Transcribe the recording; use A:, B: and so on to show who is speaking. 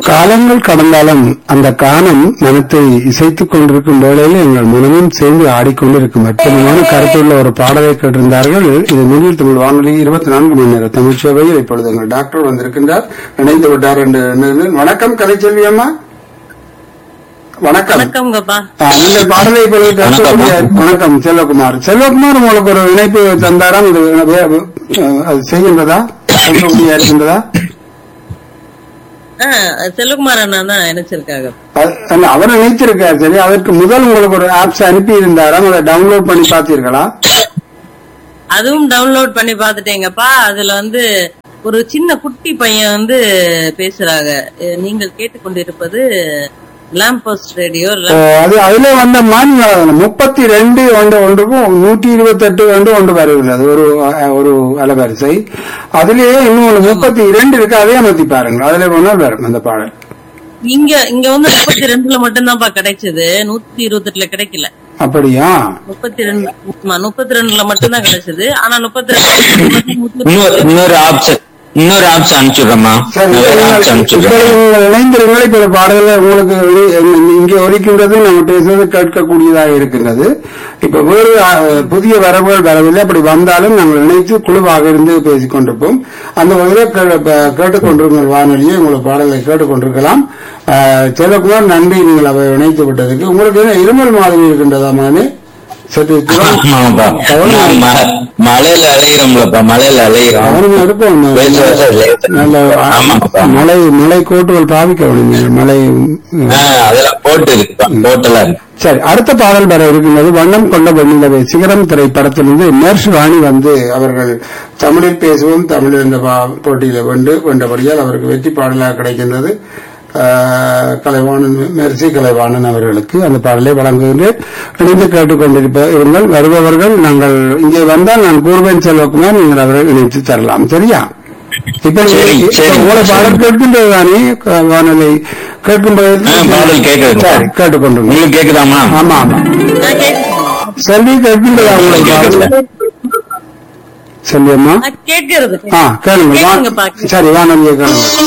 A: காலங்கள் கடந்தாலும் அந்த கானம் மனத்தை இசைத்துக் கொண்டிருக்கும் வேளையில் எங்கள் மனமும் சேர்ந்து ஆடிக்கொண்டிருக்கும் அற்புதமான கருத்துள்ள ஒரு பாடலை கேட்டிருந்தார்கள் இது முதல் தமிழ் வானொலி இருபத்தி நான்கு மணி நேர தமிழ் சேவையில் இப்பொழுது எங்கள் டாக்டர் வந்திருக்கின்றார் இணைந்து விட்டார் என்று எண்ணுகிறேன். வணக்கம் கலைச்செல்வி அம்மா வணக்கம்
B: வணக்கம்ங்கப்பா
A: ஆ, நீங்கள் பாடலை இப்பொழுது கேட்கக்கூடிய வணக்கம் செல்வகுமார் செல்வகுமார் உங்களுக்கு ஒரு இணைப்பு தந்தாராம் இது அஹ், அது செய்கின்றதா சொல்ல இருக்கின்றதா
B: ஆ, செல்வகுமார் அண்ணா தான் நினைச்சிருக்காங்க
A: அது- அல்ல, அவர் நினைச்சிருக்கார் சரி அதற்கு முதல் உங்களுக்கு ஒரு ஆப்ஸ் அனுப்பி இருந்தாராம் அதை டவுன்லோட் பண்ணி பார்த்தீர்களா
B: அதுவும் டவுன்லோட் பண்ணி பாத்துட்டேங்கப்பா அதுல வந்து ஒரு சின்ன குட்டி பையன் வந்து பேசுறாங்க அஹ், நீங்கள் கேட்டுக்கொண்டிருப்பது லேம்ப் போஸ்ட் ரேடியோ
A: ஓ, அது அதுல வந்த மாதிரி முப்பத்தி ரெண்டு ஒன்று ஒன்றுக்கும் நூற்றி இருபத்தி எட்டு ஒன்று ஒன்று வருகிறது அது ஒரு அஹ், ஒரு அலவரிசை அதுலயே இன்னும் ஒரு முப்பத்தி இரண்டு இருக்கு அதே அமர்த்தி பாருங்க அதுல வேணால் வரும் அந்த பாடல்
B: இங்க இங்க வந்து முப்பத்தி ரெண்டுல மட்டும்தான்ப்பா கிடைச்சது நூத்தி இருபத்தி எட்டுல கிடைக்கல
A: அப்படியா
B: முப்பத்தி ரெண்டு ஆமா, முப்பத்தி ரெண்டுல மட்டும்தான் கிடைச்சது ஆனா முப்பத்தி ரெண்டு
C: இன்னொரு இன்னொரு ஆப்ஷன் இன்னொரு ஆப்ஷன் அனுப்பிச்சுடுறேம்மா
A: சரி
C: இன்னொரு ஆப்ஷன்
A: இப்ப
C: அனுப்பிச்சுடுறேன்
A: நீங்கள் இணைந்திருங்கள் இப்ப இந்த பாடல்கள் உங்களுக்கு ஒலி- இங்கே ஒலிக்கின்றது நம்ம பேசுவது கேட்கக்கூடியதாக இருக்கின்றது இப்ப வேறு அஹ், புதிய வரவுகள் வரவில்லை அப்படி வந்தாலும் நாங்கள் இணைத்து குழுவாக இருந்து பேசிக் கொண்டிருப்போம் அந்த வகையில் கே- ப- கேட்டுக்கொண்டிருங்கள் வானொலியை உங்களுக்கு பாடலை கேட்டுக்கொண்டிருக்கலாம் அஹ், செல்லக்குமார் நன்றி நீங்கள் அவை இணைத்து விட்டதுக்கு உங்களுக்கு என்ன இருமல் மாதிரி இருக்கின்றதா மானே சற்று தூரம்
C: ஆமாப்பா நான் ம- மலையில அலையிறோம்லப்பா மலையில அலையிறோம்
A: கவனமா இருக்கும்
C: பேச பேச லேசா.
A: நல்ல
C: ஆமாப்பா.
A: மலை மலை கோட்டுகள் பாவிக்க வேண்டும் மலை
C: ஆ, அதெல்லாம் போட்டு இருக்குப்பா போட்டெல்லாம் இருக்கு
A: சரி அடுத்த பாடல் வர இருக்கின்றது வண்ணம் கொண்ட வெண்ணிலவை சிகரம் திரைப்படத்திலிருந்து மேர்ஷ் வாணி வந்து அவர்கள் தமிழில் பேசுவோம் தமிழ் என்ற பா- போட்டியில வென்று வென்றபடியால் அவருக்கு வெற்றி பாடலாக கிடைக்கின்றது ஆஹ், கலைவாணன் மெர்சி கலைவாணன் அவர்களுக்கு அந்த பாடலை வழங்குகின்றேன் இணைந்து கேட்டுக்கொண்டிருப்ப இருங்கள் வருபவர்கள் நாங்கள் இங்கே வந்தால் நான் கூறுவேன் செல்வக்குமார் நீங்கள் அவர்கள் இணைத்து தரலாம் சரியா இப்ப
C: சரி,
A: இப்ப
C: சரி.
A: உங்களை பாடல் கேட்கின்றது தானே க- வானொலி கேட்கும்போது
C: ஆ, பாடல் கேட்குது.
A: சரி கேட்டுக்கொண்டு
C: உங்களுக்கு கேக்குதாமா
A: ஆமா ஆமா
B: நான் கேட்கிறேன்.
A: செல்வி கேட்கின்றதா உங்களுக்கு
C: கேட்குது.
A: செல்வி அம்மா
B: நான் கேட்கிறது
A: ஆ கேளுங்க வா-
B: கேட்குங்கப்பா.
A: சரி வானொலியை கேளுங்க